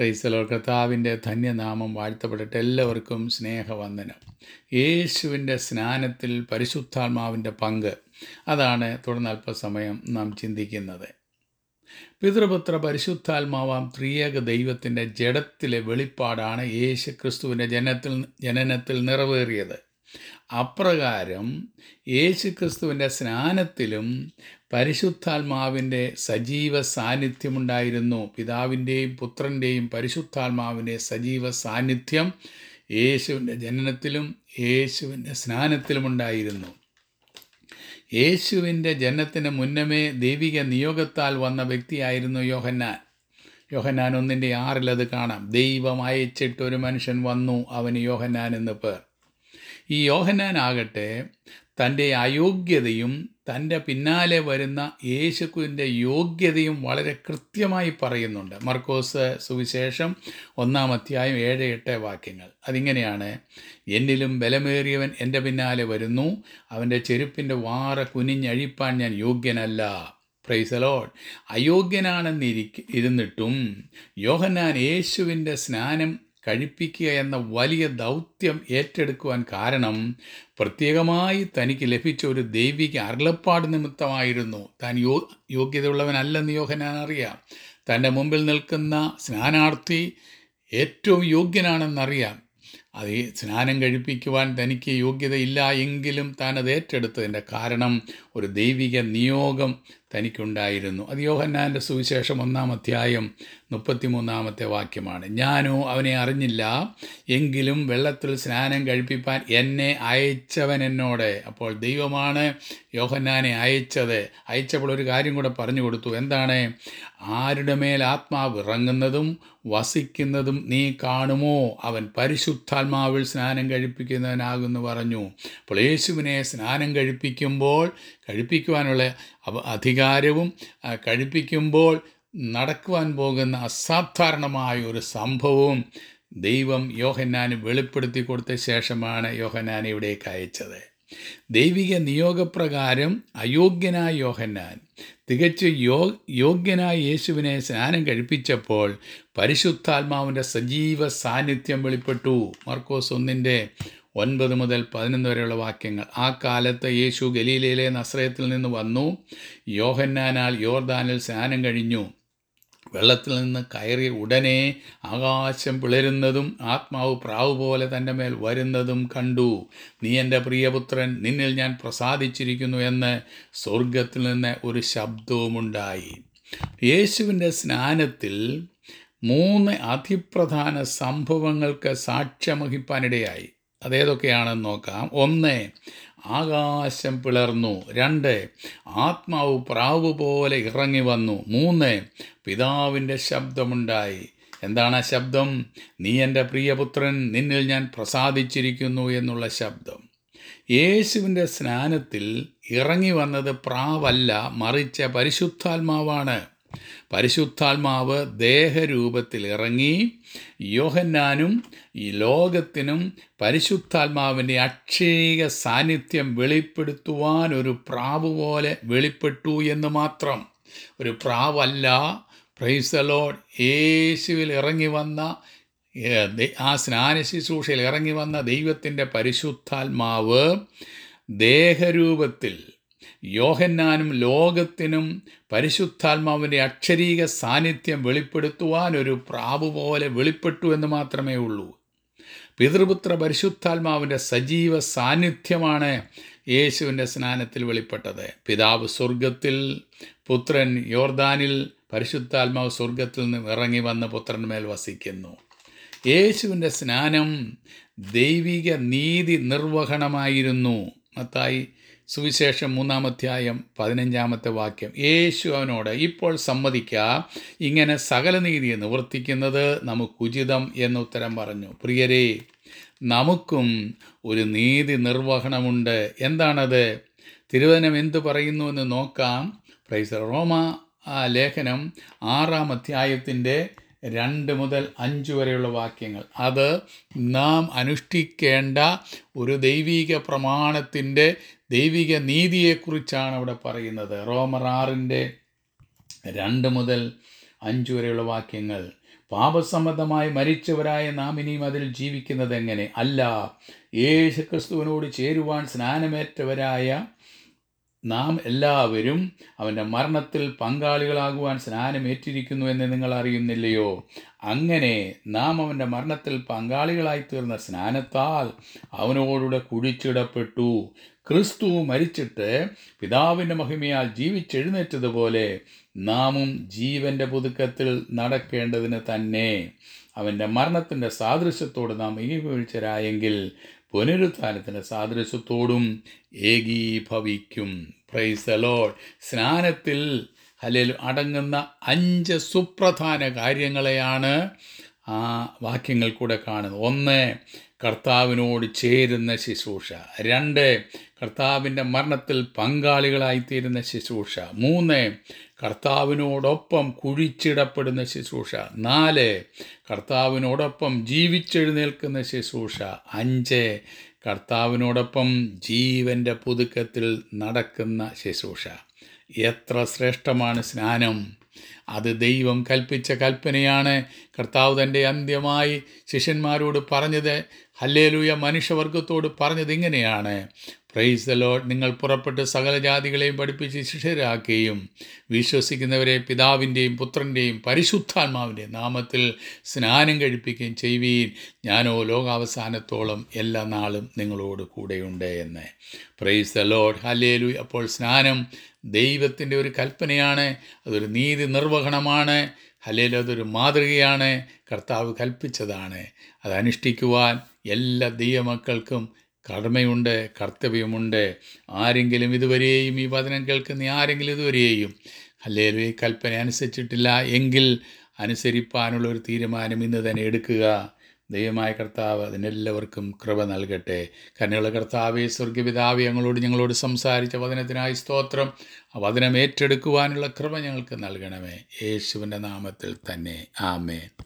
പ്രൈസലോ കർത്താവിൻ്റെ ധന്യനാമം വാഴ്ത്തപ്പെട്ടിട്ട് എല്ലാവർക്കും സ്നേഹവന്ദനം യേശുവിൻ്റെ സ്നാനത്തിൽ പരിശുദ്ധാത്മാവിൻ്റെ പങ്ക് അതാണ് തുടർന്ന് അല്പസമയം നാം ചിന്തിക്കുന്നത് പിതൃപുത്ര പരിശുദ്ധാത്മാവാം ത്രിയേക ദൈവത്തിൻ്റെ ജഡത്തിലെ വെളിപ്പാടാണ് യേശു ക്രിസ്തുവിൻ്റെ ജനത്തിൽ ജനനത്തിൽ നിറവേറിയത് അപ്രകാരം യേശു ക്രിസ്തുവിൻ്റെ സ്നാനത്തിലും പരിശുദ്ധാത്മാവിൻ്റെ സജീവ സാന്നിധ്യമുണ്ടായിരുന്നു പിതാവിൻ്റെയും പുത്രൻ്റെയും പരിശുദ്ധാത്മാവിൻ്റെ സജീവ സാന്നിധ്യം യേശുവിൻ്റെ ജനനത്തിലും യേശുവിൻ്റെ സ്നാനത്തിലുമുണ്ടായിരുന്നു യേശുവിൻ്റെ ജനനത്തിന് മുന്നമേ ദൈവിക നിയോഗത്താൽ വന്ന വ്യക്തിയായിരുന്നു യോഹന്നാൻ യോഹന്നാൻ ഒന്നിൻ്റെ ആറിൽ അത് കാണാം ദൈവം അയച്ചിട്ട് ഒരു മനുഷ്യൻ വന്നു അവന് യോഹന്നാൻ എന്ന് പേർ ഈ യോഹന്നാൻ ആകട്ടെ തൻ്റെ അയോഗ്യതയും തൻ്റെ പിന്നാലെ വരുന്ന യേശുവിൻ്റെ യോഗ്യതയും വളരെ കൃത്യമായി പറയുന്നുണ്ട് മർക്കോസ് സുവിശേഷം ഒന്നാം അധ്യായം ഏഴ് എട്ട് വാക്യങ്ങൾ അതിങ്ങനെയാണ് എന്നിലും ബലമേറിയവൻ എൻ്റെ പിന്നാലെ വരുന്നു അവൻ്റെ ചെരുപ്പിൻ്റെ വാറ കുനിഞ്ഞഴിപ്പാൻ ഞാൻ യോഗ്യനല്ല പ്രൈസലോഡ് അയോഗ്യനാണെന്നിരിക്ക ഇരുന്നിട്ടും യോഹന്നാൻ യേശുവിൻ്റെ സ്നാനം കഴിപ്പിക്കുക എന്ന വലിയ ദൗത്യം ഏറ്റെടുക്കുവാൻ കാരണം പ്രത്യേകമായി തനിക്ക് ലഭിച്ച ഒരു ദൈവിക അരുളപ്പാട് നിമിത്തമായിരുന്നു താൻ യോ യോഗ്യതയുള്ളവനല്ലെന്ന് യോഹനാൻ അറിയാം തൻ്റെ മുമ്പിൽ നിൽക്കുന്ന സ്നാനാർത്ഥി ഏറ്റവും യോഗ്യനാണെന്നറിയാം അത് ഈ സ്നാനം കഴിപ്പിക്കുവാൻ തനിക്ക് യോഗ്യതയില്ല എങ്കിലും താൻ അത് ഏറ്റെടുത്തതിൻ്റെ കാരണം ഒരു ദൈവിക നിയോഗം തനിക്കുണ്ടായിരുന്നു അത് യോഹന്നാൻ്റെ സുവിശേഷം ഒന്നാം അധ്യായം മുപ്പത്തിമൂന്നാമത്തെ വാക്യമാണ് ഞാനോ അവനെ അറിഞ്ഞില്ല എങ്കിലും വെള്ളത്തിൽ സ്നാനം കഴിപ്പിപ്പാൻ എന്നെ അയച്ചവൻ എന്നോട് അപ്പോൾ ദൈവമാണ് യോഹന്നാനെ അയച്ചത് അയച്ചപ്പോൾ ഒരു കാര്യം കൂടെ പറഞ്ഞു കൊടുത്തു എന്താണ് ആരുടെ മേൽ ആത്മാവ് ഇറങ്ങുന്നതും വസിക്കുന്നതും നീ കാണുമോ അവൻ പരിശുദ്ധാത്മാവിൽ സ്നാനം കഴിപ്പിക്കുന്നവനാകുന്നു പറഞ്ഞു അപ്പോൾ യേശുവിനെ സ്നാനം കഴിപ്പിക്കുമ്പോൾ കഴിപ്പിക്കുവാനുള്ള അവ- അധികാരവും ആ, കഴിപ്പിക്കുമ്പോൾ നടക്കുവാൻ പോകുന്ന അസാധാരണമായ ഒരു സംഭവവും ദൈവം യോഹന്നാന് വെളിപ്പെടുത്തി കൊടുത്ത ശേഷമാണ് യോഹന്നാൻ ഇവിടേക്ക് അയച്ചത് ദൈവിക നിയോഗപ്രകാരം അയോഗ്യനായ യോഹന്നാൻ തികച്ചും യോ യോഗ്യനായ യേശുവിനെ സ്നാനം കഴിപ്പിച്ചപ്പോൾ പരിശുദ്ധാത്മാവിൻ്റെ സജീവ സാന്നിധ്യം വെളിപ്പെട്ടു മർക്കോസ് ഒന്നിൻ്റെ ഒൻപത് മുതൽ പതിനൊന്ന് വരെയുള്ള വാക്യങ്ങൾ ആ കാലത്ത് യേശു ഗലീലയിലെ നസ്രയത്തിൽ നിന്ന് വന്നു യോഹന്നാനാൽ യോർദാനിൽ സ്നാനം കഴിഞ്ഞു വെള്ളത്തിൽ നിന്ന് കയറി ഉടനെ ആകാശം പിളരുന്നതും ആത്മാവ് പ്രാവ് പോലെ തൻ്റെ മേൽ വരുന്നതും കണ്ടു നീ എൻ്റെ പ്രിയപുത്രൻ നിന്നിൽ ഞാൻ പ്രസാദിച്ചിരിക്കുന്നു എന്ന് സ്വർഗത്തിൽ നിന്ന് ഒരു ശബ്ദവുമുണ്ടായി യേശുവിൻ്റെ സ്നാനത്തിൽ മൂന്ന് അതിപ്രധാന സംഭവങ്ങൾക്ക് സാക്ഷ്യം വഹിപ്പാനിടയായി അതേതൊക്കെയാണെന്ന് നോക്കാം ഒന്ന് ആകാശം പിളർന്നു രണ്ട് ആത്മാവ് പ്രാവ് പോലെ ഇറങ്ങി വന്നു മൂന്ന് പിതാവിൻ്റെ ശബ്ദമുണ്ടായി എന്താണ് ആ ശബ്ദം നീ എൻ്റെ പ്രിയപുത്രൻ നിന്നിൽ ഞാൻ പ്രസാദിച്ചിരിക്കുന്നു എന്നുള്ള ശബ്ദം യേശുവിൻ്റെ സ്നാനത്തിൽ ഇറങ്ങി വന്നത് പ്രാവല്ല മറിച്ച പരിശുദ്ധാത്മാവാണ് പരിശുദ്ധാത്മാവ് ദേഹരൂപത്തിൽ ഇറങ്ങി യോഹന്നാനും ഈ ലോകത്തിനും പരിശുദ്ധാത്മാവിൻ്റെ അക്ഷരീക സാന്നിധ്യം വെളിപ്പെടുത്തുവാൻ ഒരു പ്രാവ് പോലെ വെളിപ്പെട്ടു എന്ന് മാത്രം ഒരു പ്രാവല്ല പ്രൈസലോഡ് യേശുവിൽ ഇറങ്ങി വന്ന ഏ, ദൈ- ആ സ്നാന ശുശ്രൂഷയിൽ ഇറങ്ങി വന്ന ദൈവത്തിൻ്റെ പരിശുദ്ധാത്മാവ് ദേഹരൂപത്തിൽ യോഹന്നാനും ലോകത്തിനും പരിശുദ്ധാത്മാവിൻ്റെ അക്ഷരീക സാന്നിധ്യം വെളിപ്പെടുത്തുവാൻ ഒരു പ്രാവ് പോലെ വെളിപ്പെട്ടു എന്ന് മാത്രമേ ഉള്ളൂ പിതൃപുത്ര പരിശുദ്ധാത്മാവിൻ്റെ സജീവ സാന്നിധ്യമാണ് യേശുവിൻ്റെ സ്നാനത്തിൽ വെളിപ്പെട്ടത് പിതാവ് സ്വർഗത്തിൽ പുത്രൻ യോർദാനിൽ പരിശുദ്ധാത്മാവ് സ്വർഗത്തിൽ നിന്ന് ഇറങ്ങി വന്ന് പുത്രന്മേൽ വസിക്കുന്നു യേശുവിൻ്റെ സ്നാനം ദൈവിക നീതി നിർവഹണമായിരുന്നു മത്തായി സുവിശേഷം മൂന്നാം അധ്യായം പതിനഞ്ചാമത്തെ വാക്യം യേശു അവനോട് ഇപ്പോൾ സമ്മതിക്ക ഇങ്ങനെ സകല നീതിയെ നിവർത്തിക്കുന്നത് നമുക്ക് ഉചിതം എന്നുത്തരം പറഞ്ഞു പ്രിയരെ നമുക്കും ഒരു നീതി നിർവഹണമുണ്ട് എന്താണത് തിരുവചനം എന്തു പറയുന്നു എന്ന് നോക്കാം പ്രൈസ് റോമ ആ ലേഖനം ആറാം അധ്യായത്തിൻ്റെ രണ്ട് മുതൽ അഞ്ച് വരെയുള്ള വാക്യങ്ങൾ അത് നാം അനുഷ്ഠിക്കേണ്ട ഒരു ദൈവിക പ്രമാണത്തിൻ്റെ ദൈവിക നീതിയെക്കുറിച്ചാണ് അവിടെ പറയുന്നത് റോമർ ആറിൻ്റെ രണ്ട് മുതൽ അഞ്ച് വരെയുള്ള വാക്യങ്ങൾ പാപസംബന്ധമായി മരിച്ചവരായ നാം ഇനിയും അതിൽ ജീവിക്കുന്നത് എങ്ങനെ അല്ല യേശു ക്രിസ്തുവിനോട് ചേരുവാൻ സ്നാനമേറ്റവരായ നാം എല്ലാവരും അവൻ്റെ മരണത്തിൽ പങ്കാളികളാകുവാൻ സ്നാനമേറ്റിരിക്കുന്നു എന്ന് നിങ്ങൾ അറിയുന്നില്ലയോ അങ്ങനെ നാം അവൻ്റെ മരണത്തിൽ പങ്കാളികളായി തീർന്ന സ്നാനത്താൽ അവനോടുകൂടെ കുഴിച്ചിടപ്പെട്ടു ക്രിസ്തു മരിച്ചിട്ട് പിതാവിൻ്റെ മഹിമയാൽ ജീവിച്ചെഴുന്നേറ്റതുപോലെ നാമും ജീവൻ്റെ പുതുക്കത്തിൽ നടക്കേണ്ടതിന് തന്നെ അവൻ്റെ മരണത്തിൻ്റെ സാദൃശ്യത്തോട് നാം ഏകീഭവിച്ചരായെങ്കിൽ പുനരുത്ഥാനത്തിൻ്റെ സാദൃശ്യത്തോടും ഏകീഭവിക്കും പ്രൈസ് ലോഡ് സ്നാനത്തിൽ അല്ലെങ്കിൽ അടങ്ങുന്ന അഞ്ച് സുപ്രധാന കാര്യങ്ങളെയാണ് ആ വാക്യങ്ങൾ കൂടെ കാണുന്നത് ഒന്ന് കർത്താവിനോട് ചേരുന്ന ശുശ്രൂഷ രണ്ട് കർത്താവിൻ്റെ മരണത്തിൽ പങ്കാളികളായിത്തീരുന്ന ശുശ്രൂഷ മൂന്ന് കർത്താവിനോടൊപ്പം കുഴിച്ചിടപ്പെടുന്ന ശുശ്രൂഷ നാല് കർത്താവിനോടൊപ്പം ജീവിച്ചെഴുന്നേൽക്കുന്ന ശുശ്രൂഷ അഞ്ച് കർത്താവിനോടൊപ്പം ജീവൻ്റെ പുതുക്കത്തിൽ നടക്കുന്ന ശുശ്രൂഷ എത്ര ശ്രേഷ്ഠമാണ് സ്നാനം അത് ദൈവം കൽപ്പിച്ച കൽപ്പനയാണ് കർത്താവ് തൻ്റെ അന്ത്യമായി ശിഷ്യന്മാരോട് പറഞ്ഞത് ഹല്ലേലൂയ മനുഷ്യവർഗത്തോട് പറഞ്ഞത് ഇങ്ങനെയാണ് പ്രൈസ് ദ ലോഡ് നിങ്ങൾ പുറപ്പെട്ട് സകല ജാതികളെയും പഠിപ്പിച്ച് ശിഷ്യരാക്കുകയും വിശ്വസിക്കുന്നവരെ പിതാവിൻ്റെയും പുത്രൻ്റെയും പരിശുദ്ധാത്മാവിൻ്റെയും നാമത്തിൽ സ്നാനം കഴിപ്പിക്കുകയും ചെയ്യുവീൻ ഞാനോ ലോകാവസാനത്തോളം എല്ലാ നാളും നിങ്ങളോട് കൂടെയുണ്ട് എന്ന് പ്രൈസ് ദ ലോഡ് ഹല്ലേലു അപ്പോൾ സ്നാനം ദൈവത്തിൻ്റെ ഒരു കൽപ്പനയാണ് അതൊരു നീതി നിർവഹണമാണ് ഹല്ലേലു അതൊരു മാതൃകയാണ് കർത്താവ് കൽപ്പിച്ചതാണ് അത് അനുഷ്ഠിക്കുവാൻ എല്ലാ ദൈവമക്കൾക്കും കടമയുണ്ട് കർത്തവ്യമുണ്ട് ആരെങ്കിലും ഇതുവരെയും ഈ വചനം കേൾക്കുന്ന ആരെങ്കിലും ഇതുവരെയും ഹല്ലേലു ഈ കൽപ്പന അനുസരിച്ചിട്ടില്ല എങ്കിൽ അനുസരിപ്പാനുള്ള ഒരു തീരുമാനം ഇന്ന് തന്നെ എടുക്കുക ദൈവമായ കർത്താവ് അതിനെല്ലാവർക്കും കൃപ നൽകട്ടെ കരുണയുള്ള കർത്താവെ സ്വർഗപിതാവെ ഞങ്ങളോട് ഞങ്ങളോട് സംസാരിച്ച വചനത്തിനായി സ്തോത്രം ആ വചനം ഏറ്റെടുക്കുവാനുള്ള കൃപ ഞങ്ങൾക്ക് നൽകണമേ യേശുവിൻ്റെ നാമത്തിൽ തന്നെ ആമേൻ